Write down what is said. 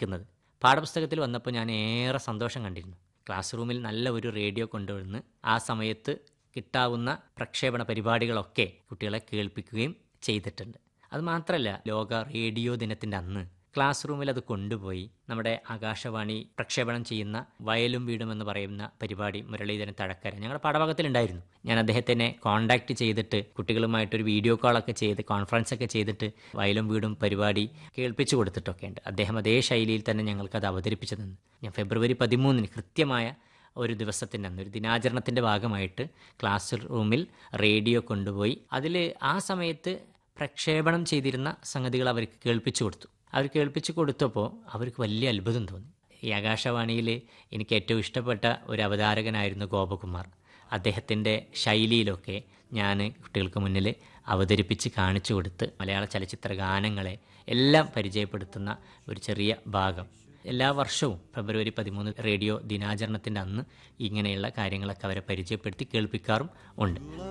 പഠിക്കുന്നത് പാഠപുസ്തകത്തിൽ വന്നപ്പോൾ ഞാൻ ഏറെ സന്തോഷം കണ്ടിരുന്നു ക്ലാസ് റൂമിൽ നല്ല ഒരു റേഡിയോ കൊണ്ടുവന്ന് ആ സമയത്ത് കിട്ടാവുന്ന പ്രക്ഷേപണ പരിപാടികളൊക്കെ കുട്ടികളെ കേൾപ്പിക്കുകയും ചെയ്തിട്ടുണ്ട് അത് മാത്രമല്ല ലോക റേഡിയോ ദിനത്തിൻ്റെ അന്ന് ക്ലാസ് റൂമിൽ അത് കൊണ്ടുപോയി നമ്മുടെ ആകാശവാണി പ്രക്ഷേപണം ചെയ്യുന്ന വയലും വീടും എന്ന് പറയുന്ന പരിപാടി മുരളീധരൻ തഴക്കര ഞങ്ങളുടെ പാഠഭാഗത്തിലുണ്ടായിരുന്നു ഞാൻ അദ്ദേഹത്തിനെ കോൺടാക്റ്റ് ചെയ്തിട്ട് കുട്ടികളുമായിട്ടൊരു വീഡിയോ കോളൊക്കെ ചെയ്ത് കോൺഫറൻസ് ഒക്കെ ചെയ്തിട്ട് വയലും വീടും പരിപാടി കേൾപ്പിച്ചു കൊടുത്തിട്ടൊക്കെ ഉണ്ട് അദ്ദേഹം അതേ ശൈലിയിൽ തന്നെ ഞങ്ങൾക്കത് അവതരിപ്പിച്ചു തന്നു ഞാൻ ഫെബ്രുവരി പതിമൂന്നിന് കൃത്യമായ ഒരു ദിവസത്തിൻ്റെ അന്ന് ഒരു ദിനാചരണത്തിൻ്റെ ഭാഗമായിട്ട് ക്ലാസ് റൂമിൽ റേഡിയോ കൊണ്ടുപോയി അതിൽ ആ സമയത്ത് പ്രക്ഷേപണം ചെയ്തിരുന്ന സംഗതികൾ അവർക്ക് കേൾപ്പിച്ചു കൊടുത്തു അവർ കേൾപ്പിച്ചു കൊടുത്തപ്പോൾ അവർക്ക് വലിയ അത്ഭുതം തോന്നി ഈ ആകാശവാണിയിൽ എനിക്ക് ഏറ്റവും ഇഷ്ടപ്പെട്ട ഒരു അവതാരകനായിരുന്നു ഗോപകുമാർ അദ്ദേഹത്തിൻ്റെ ശൈലിയിലൊക്കെ ഞാൻ കുട്ടികൾക്ക് മുന്നിൽ അവതരിപ്പിച്ച് കാണിച്ചു കൊടുത്ത് മലയാള ചലച്ചിത്ര ഗാനങ്ങളെ എല്ലാം പരിചയപ്പെടുത്തുന്ന ഒരു ചെറിയ ഭാഗം എല്ലാ വർഷവും ഫെബ്രുവരി പതിമൂന്ന് റേഡിയോ ദിനാചരണത്തിൻ്റെ അന്ന് ഇങ്ങനെയുള്ള കാര്യങ്ങളൊക്കെ അവരെ പരിചയപ്പെടുത്തി കേൾപ്പിക്കാറും ഉണ്ട്